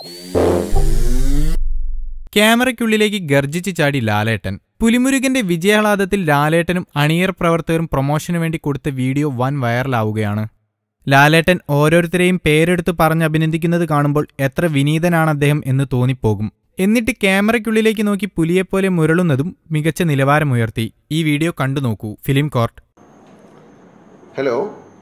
ക്യാമറയ്ക്കുള്ളിലേക്ക് ഗർജിച്ച് ചാടി ലാലേട്ടൻ പുലിമുരുകന്റെ വിജയാഹ്ലാദത്തിൽ ലാലേട്ടനും അണിയർ പ്രവർത്തകരും പ്രൊമോഷനു വേണ്ടി കൊടുത്ത വീഡിയോ വൻ വൈറലാവുകയാണ് ലാലേട്ടൻ ഓരോരുത്തരെയും പേരെടുത്ത് പറഞ്ഞ് അഭിനന്ദിക്കുന്നത് കാണുമ്പോൾ എത്ര വിനീതനാണ് അദ്ദേഹം എന്ന് തോന്നിപ്പോകും എന്നിട്ട് ക്യാമറയ്ക്കുള്ളിലേക്ക് നോക്കി പുലിയെപ്പോലെ മുരളുന്നതും മികച്ച നിലവാരമുയർത്തി ഈ വീഡിയോ കണ്ടു നോക്കൂ ഫിലിം കോർട്ട് ഹലോ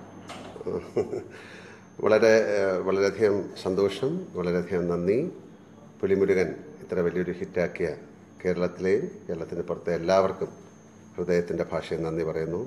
വളരെ ഏഹ്, വളരെയധികം സന്തോഷം വളരെയധികം നന്ദി പുലിമുരുകൻ ഇത്ര വലിയൊരു ഹിറ്റാക്കിയ കേരളത്തിലെയും കേരളത്തിന് പുറത്തെ എല്ലാവർക്കും ഹൃദയത്തിൻ്റെ ഭാഷയിൽ നന്ദി പറയുന്നു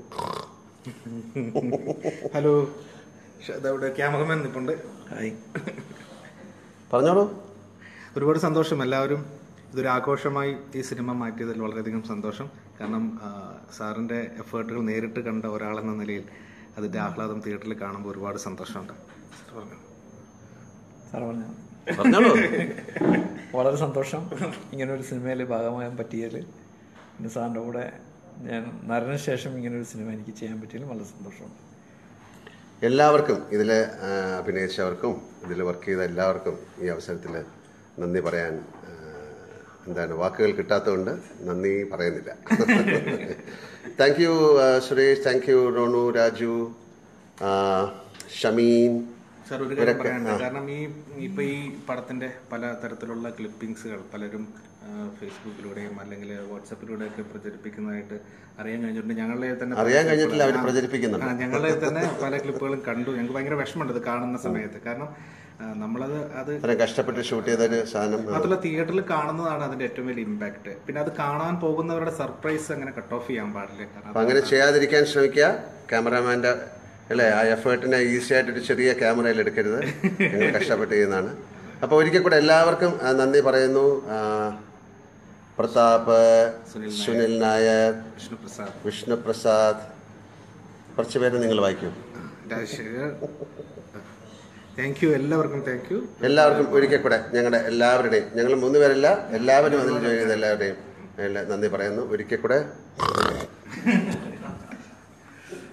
ഹലോ ഷ- ദാ ഇവിടെ ക്യാമറമാൻ നിൽപ്പുണ്ട് ഹായ് പറഞ്ഞോളൂ ഒരുപാട് സന്തോഷം എല്ലാവരും ഇതൊരു ആഘോഷമായി ഈ സിനിമ മാറ്റിയതിൽ വളരെയധികം സന്തോഷം കാരണം ആ, സാറിൻ്റെ എഫേർട്ടുകൾ നേരിട്ട് കണ്ട ഒരാളെന്ന നിലയിൽ അതിൻ്റെ ആഹ്ലാദം തിയേറ്ററിൽ കാണുമ്പോൾ ഒരുപാട് സന്തോഷമുണ്ട് സാർ പറഞ്ഞോ. സാർ പറഞ്ഞു പറഞ്ഞോളൂ വളരെ സന്തോഷം ഇങ്ങനെ ഒരു സിനിമയിൽ ഭാഗമാകാൻ പറ്റിയതിൽ പിന്നെ സാറിൻ്റെ കൂടെ ഞാൻ നരന് ശേഷം ഇങ്ങനെ ഒരു സിനിമ എനിക്ക് ചെയ്യാൻ പറ്റിയതിൽ വളരെ സന്തോഷമുണ്ട് എല്ലാവർക്കും ഇതിൽ അഭിനയിച്ചവർക്കും ഇതിൽ വർക്ക് ചെയ്ത എല്ലാവർക്കും ഈ അവസരത്തിൽ നന്ദി പറയാൻ ആ, എന്താണ് വാക്കുകൾ കിട്ടാത്തതുകൊണ്ട് നന്ദി പറയുന്നില്ല thank you Suresh thank you Ronu Raju ആ, ഷമീൻ സാർ ഒരു കാര്യം പറയാനുണ്ട് കാരണം ഈ ഇപ്പൊ ഈ പടത്തിന്റെ പല തരത്തിലുള്ള ക്ലിപ്പിംഗ്സുകൾ പലരും ആ, ഫേസ്ബുക്കിലൂടെയും അല്ലെങ്കിൽ വാട്സപ്പിലൂടെയൊക്കെ പ്രചരിപ്പിക്കുന്നതായിട്ട് അറിയാൻ കഴിഞ്ഞിട്ടുണ്ട് ഞങ്ങളുടെ തന്നെ അറിയാൻ കഴിഞ്ഞിട്ടില്ല അവർ പ്രചരിപ്പിക്കുന്നുണ്ട് ആ, ഞങ്ങളുടെ തന്നെ പല ക്ലിപ്പുകളും കണ്ടു ഞങ്ങൾക്ക് ഭയങ്കര വിഷമമുണ്ട് ഇത് കാണുന്ന സമയത്ത് കാരണം ആ, നമ്മളത് അത് അത്രയും കഷ്ടപ്പെട്ട് ഷൂട്ട് ചെയ്തൊരു സാധനം ആ, മാത്രമല്ല തിയേറ്ററിൽ കാണുന്നതാണ് അതിന്റെ ഏറ്റവും വലിയ ഇമ്പാക്ട് പിന്നെ അത് കാണാൻ പോകുന്നവരുടെ സർപ്രൈസ് അങ്ങനെ കട്ട് ഓഫ് ചെയ്യാൻ പാടില്ല കാരണം അപ്പം അങ്ങനെ ചെയ്യാതിരിക്കാൻ ശ്രമിക്കുക ക്യാമറാമാൻ്റെ അല്ലേ ആ എഫേർട്ടിനെ ഈസി ആയിട്ടൊരു ചെറിയ ക്യാമറയിൽ എടുക്കരുത് നിങ്ങൾ കഷ്ടപ്പെട്ട് ചെയ്യുന്നതാണ് അപ്പോൾ ഒരിക്കൽ കൂടെ എല്ലാവർക്കും ആ, നന്ദി പറയുന്നു ആ, പ്രതാപ് സുനിൽ നായർ വിഷ്ണു പ്രസാദ് വിഷ്ണു പ്രസാദ് കുറച്ച് പേര് നിങ്ങൾ വായിക്കൂ രാജശേഖർ താങ്ക് യു എല്ലാവർക്കും താങ്ക് യു എല്ലാവർക്കും ഒരിക്കൽ കൂടെ ഞങ്ങളുടെ എല്ലാവരുടെയും ഞങ്ങൾ മൂന്ന് പേരല്ല എല്ലാവരും അതിൽ ജോയിൻ ചെയ്ത എല്ലാവരുടെയും എല്ലാ- നന്ദി പറയുന്നു ഒരിക്കൽ കൂടെ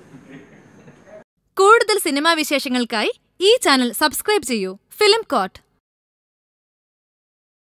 കൂടുതൽ സിനിമാ വിശേഷങ്ങൾക്കായി ഈ ചാനൽ സബ്സ്ക്രൈബ് ചെയ്യൂ ഫിലിം കോട്ട്